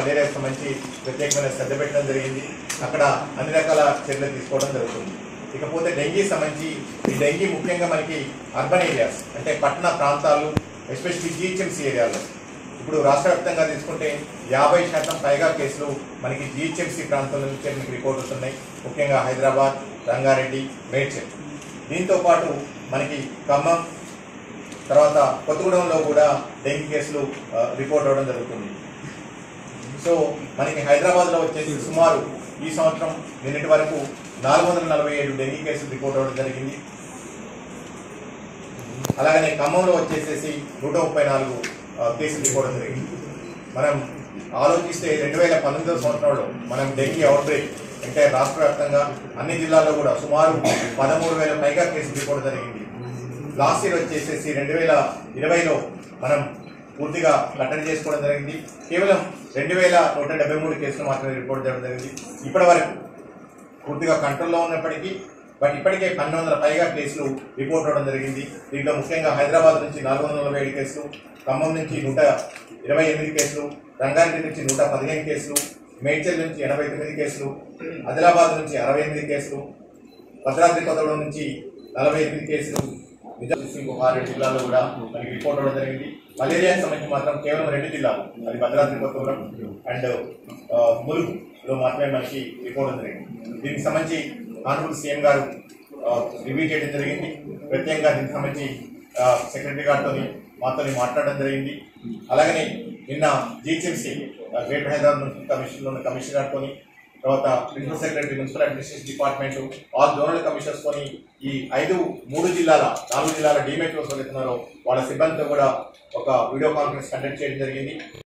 మలేరియాకి సంబంధించి ప్రత్యేకమైన శ్రద్ధ పెట్టడం జరిగింది అక్కడ అన్ని రకాల చర్యలు తీసుకోవడం జరుగుతుంది ఇకపోతే డెంగీ సంబంధించి ఈ డెంగీ ముఖ్యంగా మనకి అర్బన్ ఏరియాస్ అంటే పట్టణ ప్రాంతాలు ఎస్పెషల్లీ జిహెచ్ఎంసీ ఏరియాలో ఇప్పుడు రాష్ట్ర వ్యాప్తంగా తీసుకుంటే యాభై శాతం పైగా కేసులు మనకి జిహెచ్ఎంసీ ప్రాంతం నుంచి మనకి రిపోర్ట్ వస్తున్నాయి ముఖ్యంగా హైదరాబాద్ రంగారెడ్డి మేడ్చల్ దీంతో పాటు మనకి ఖమ్మం తర్వాత కొత్తగూడెంలో కూడా డెంగీ కేసులు ఆ, రిపోర్ట్ అవ్వడం జరుగుతుంది సో మనకి హైదరాబాద్లో వచ్చేసి సుమారు ఈ సంవత్సరం నిన్నటి వరకు నాలుగు వందల నలభై ఏడు డెంగీ కేసులు రిపోర్ట్ అవ్వడం జరిగింది అలాగనే ఖమ్మంలో వచ్చేసేసి నూట ముప్పై నాలుగు ఆ, కేసులు రిపోర్ట్ అవ్వడం జరిగింది మనం ఆలోచిస్తే రెండు వేల పంతొమ్మిదవ సంవత్సరంలో మనం డెంగీ అవుట్ బ్రేక్ అంటే రాష్ట్ర వ్యాప్తంగా అన్ని జిల్లాల్లో కూడా సుమారు పదమూడు వేల పైగా కేసులు రిపోర్ట్ జరిగింది లాస్ట్ ఇయర్ వచ్చేసేసి రెండు వేల ఇరవైలో మనం పూర్తిగా కట్టడి చేసుకోవడం జరిగింది కేవలం రెండు వేల నూట డెబ్బై మూడు కేసులు మాత్రమే రిపోర్ట్ చేయడం జరిగింది ఇప్పటి వరకు పూర్తిగా కంట్రోల్లో ఉన్నప్పటికీ బట్ ఇప్పటికే పన్నెండు వందల పైగా కేసులు రిపోర్ట్ అవ్వడం జరిగింది దీంట్లో ముఖ్యంగా హైదరాబాద్ నుంచి నాలుగు వందల నలభై ఏడు కేసులు ఖమ్మం నుంచి నూట ఇరవై ఎనిమిది కేసులు రంగారెడ్డి నుంచి నూట పదిహేను కేసులు మేడ్చల్ నుంచి ఎనభై తొమ్మిది కేసులు ఆదిలాబాద్ నుంచి అరవై ఎనిమిది కేసులు భద్రాద్రి కొత్తగూడెం నుంచి నలభై ఎనిమిది కేసులు నిజాం ఇంకో ఆరు జిల్లాల్లో కూడా మనకి రిపోర్ట్ అవ్వడం జరిగింది మలేరియాకి సంబంధించి మాత్రం కేవలం రెండు జిల్లాలు అది భద్రాద్రి కొత్తగూడెం అండ్ ఆ, ములుగులో మాత్రమే మనకి రిపోర్ట్ అవ్వడం జరిగింది దీనికి సంబంధించి ఆనరబుల్ సీఎం గారు రివ్యూ చేయడం జరిగింది ప్రత్యేకంగా దీనికి సంబంధించి సెక్రటరీ గారితో మాతో మాట్లాడడం జరిగింది అలాగనే నిన్న జిహెచ్ఎంసీ గ్రేటర్ హైదరాబాద్ మున్సిపల్ కమిషన్లో ఉన్న కమిషనర్ గారితో తర్వాత principal secretary municipal administration department all zonal commissioners తోని ఈ ఐదు మూడు జిల్లాల నాలుగు జిల్లాల డిమెట్రోస్ ఉన్నారో వాళ్ళ సిబ్బందితో కూడా ఒక వీడియో కాన్ఫరెన్స్ కండక్ట్ చేయడం జరిగింది